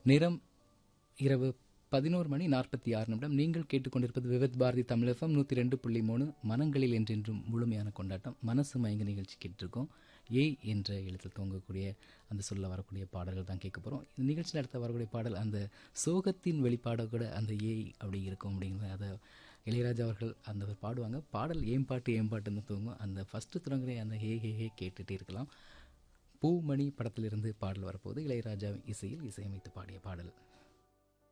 நேரம் இரவு பதினோரு மணி நாற்பத்தி ஆறு நிமிடம் நீங்கள் கேட்டுக்கொண்டிருப்பது விவித் பாரதி தமிழகம் நூற்றி ரெண்டு புள்ளி மூணு மனங்களில் என்றென்றும் முழுமையான கொண்டாட்டம் மனசு மயங்க நிகழ்ச்சி கேட்டிருக்கோம் ஏய் என்ற எழுத்தில் தூங்கக்கூடிய அந்த சொல்ல வரக்கூடிய பாடல்கள் தான் கேட்க போகிறோம் இந்த நிகழ்ச்சியில் அடுத்த வரக்கூடிய பாடல் அந்த சோகத்தின் வெளிப்பாட கூட அந்த ஏய் அப்படி இருக்கும் அப்படிங்கிறது அதை இளையராஜா அவர்கள் அந்த பாடுவாங்க பாடல் ஏம் பாட்டு ஏம் பாட்டுன்னு தூங்கும் அந்த ஃபஸ்ட்டு தொடங்குற அந்த ஹே ஹே ஹே கேட்டுகிட்டே இருக்கலாம் பூமணி படத்திலிருந்து பாடல் வரப்போது இளையராஜா இசையில் இசையமைத்து பாடிய பாடல்